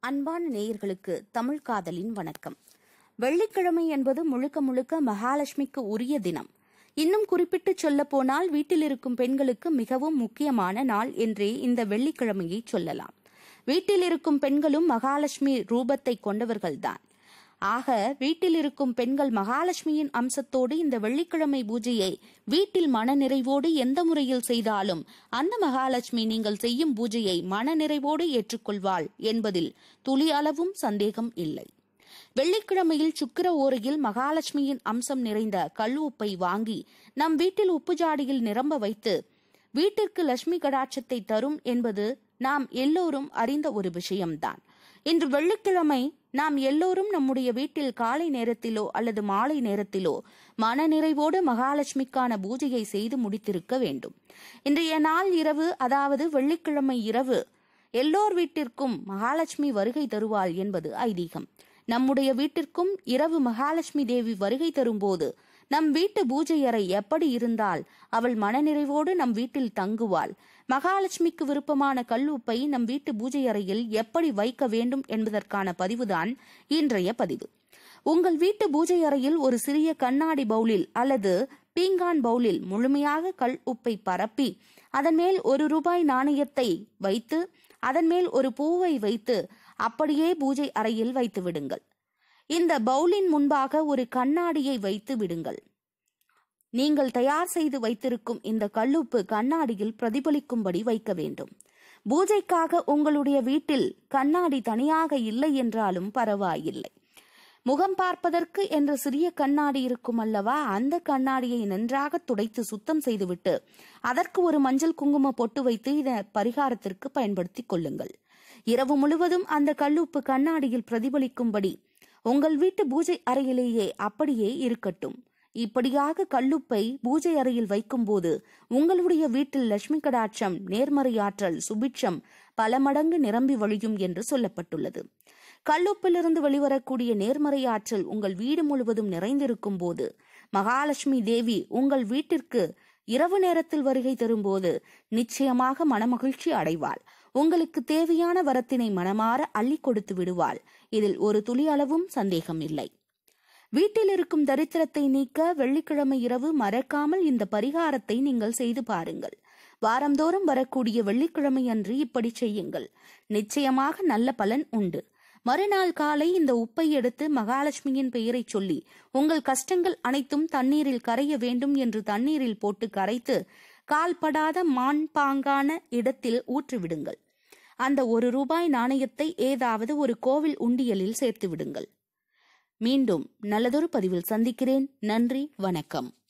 அன்பான நேயர்களுக்கு தமிழ் காதலின் வணக்கம் வெள்ளிக்கிழமை என்பது முழுக்க முழுக்க மகாலட்சுமிக்கு உரிய தினம் இன்னும் குறிப்பிட்டு சொல்ல போனால் வீட்டில் இருக்கும் பெண்களுக்கு மிகவும் முக்கியமான நாள் என்றே இந்த வெள்ளிக்கிழமையை சொல்லலாம் வீட்டில் இருக்கும் பெண்களும் மகாலட்சுமி ரூபத்தை கொண்டவர்கள்தான் ஆக வீட்டில் இருக்கும் பெண்கள் மகாலட்சுமியின் அம்சத்தோடு இந்த வெள்ளிக்கிழமை பூஜையை வீட்டில் மனநிறைவோடு எந்த முறையில் செய்தாலும் அந்த மகாலட்சுமி நீங்கள் செய்யும் பூஜையை மனநிறைவோடு ஏற்றுக்கொள்வாள் என்பதில் துளி அளவும் சந்தேகம் இல்லை வெள்ளிக்கிழமையில் சுக்கிர ஓரையில் மகாலட்சுமியின் அம்சம் நிறைந்த கல் உப்பை வாங்கி நம் வீட்டில் உப்பு ஜாடியில் நிரம்ப வைத்து வீட்டிற்கு லட்சுமி கடாட்சத்தை தரும் என்பது நாம் எல்லோரும் அறிந்த ஒரு விஷயம்தான் இன்று வெள்ளிக்கிழமை நாம் எல்லோரும் நம்முடைய வீட்டில் காலை நேரத்திலோ அல்லது மாலை நேரத்திலோ மனநிறைவோடு மகாலட்சுமிக்கான பூஜையை செய்து முடித்திருக்க வேண்டும் இன்றைய நாள் இரவு அதாவது வெள்ளிக்கிழமை இரவு எல்லோர் வீட்டிற்கும் மகாலட்சுமி வருகை தருவாள் என்பது ஐதீகம் நம்முடைய வீட்டிற்கும் இரவு மகாலட்சுமி தேவி வருகை தரும்போது நம் வீட்டு பூஜை அறை எப்படி இருந்தால் அவள் மனநிறைவோடு நம் வீட்டில் தங்குவாள் மகாலட்சுமிக்கு விருப்பமான கல்லுப்பை நம் வீட்டு பூஜை அறையில் எப்படி வைக்க வேண்டும் என்பதற்கான பதிவுதான் இன்றைய பதிவு உங்கள் வீட்டு பூஜை அறையில் ஒரு சிறிய கண்ணாடி பவுலில் அல்லது பீங்கான் பவுலில் முழுமையாக கல் உப்பை பரப்பி அதன் மேல் ஒரு ரூபாய் நாணயத்தை வைத்து அதன் மேல் ஒரு பூவை வைத்து அப்படியே பூஜை அறையில் வைத்து விடுங்கள் இந்த பவுலின் முன்பாக ஒரு கண்ணாடியை வைத்து விடுங்கள் நீங்கள் தயார் செய்து வைத்திருக்கும் இந்த கல்லுப்பு கண்ணாடியில் பிரதிபலிக்கும்படி வைக்க வேண்டும் பூஜைக்காக உங்களுடைய வீட்டில் கண்ணாடி தனியாக இல்லை என்றாலும் பரவாயில்லை முகம் பார்ப்பதற்கு என்ற சிறிய கண்ணாடி இருக்கும் அல்லவா அந்த கண்ணாடியை நன்றாக துடைத்து சுத்தம் செய்துவிட்டு அதற்கு ஒரு மஞ்சள் குங்கும பொட்டு வைத்து இத பரிகாரத்திற்கு பயன்படுத்திக் கொள்ளுங்கள் இரவு முழுவதும் அந்த கல்லுப்பு கண்ணாடியில் பிரதிபலிக்கும்படி உங்கள் வீட்டு பூஜை அறையிலேயே அப்படியே இருக்கட்டும் இப்படியாக கல்லுப்பை பூஜை அறையில் வைக்கும்போது உங்களுடைய வீட்டில் லட்சுமி கடாட்சம் நேர்மறையாற்றல் சுபிட்சம் பல மடங்கு நிரம்பி வழியும் என்று சொல்லப்பட்டுள்ளது கல்லுப்பிலிருந்து வெளிவரக்கூடிய நேர்மறை ஆற்றல் உங்கள் வீடு முழுவதும் நிறைந்திருக்கும் போது மகாலட்சுமி தேவி உங்கள் வீட்டிற்கு இரவு நேரத்தில் வருகை தரும்போது நிச்சயமாக மனமகிழ்ச்சி அடைவாள் உங்களுக்கு தேவையான வரத்தினை மனமாற அள்ளி கொடுத்து விடுவாள் இதில் ஒரு துளி அளவும் சந்தேகம் இல்லை வீட்டில் இருக்கும் தரித்திரத்தை நீக்க வெள்ளிக்கிழமை இரவு மறக்காமல் இந்த பரிகாரத்தை நீங்கள் செய்து பாருங்கள் வாரந்தோறும் வரக்கூடிய வெள்ளிக்கிழமை அன்று இப்படி செய்யுங்கள் நிச்சயமாக நல்ல பலன் உண்டு மறுநாள் காலை இந்த உப்பை எடுத்து மகாலட்சுமியின் பெயரை சொல்லி உங்கள் கஷ்டங்கள் அனைத்தும் தண்ணீரில் கரைய வேண்டும் என்று தண்ணீரில் போட்டு கரைத்து கால்படாத மான் பாங்கான இடத்தில் ஊற்றிவிடுங்கள் அந்த ஒரு ரூபாய் நாணயத்தை ஏதாவது ஒரு கோவில் உண்டியலில் சேர்த்து விடுங்கள் மீண்டும் நல்லதொரு பதிவில் சந்திக்கிறேன் நன்றி வணக்கம்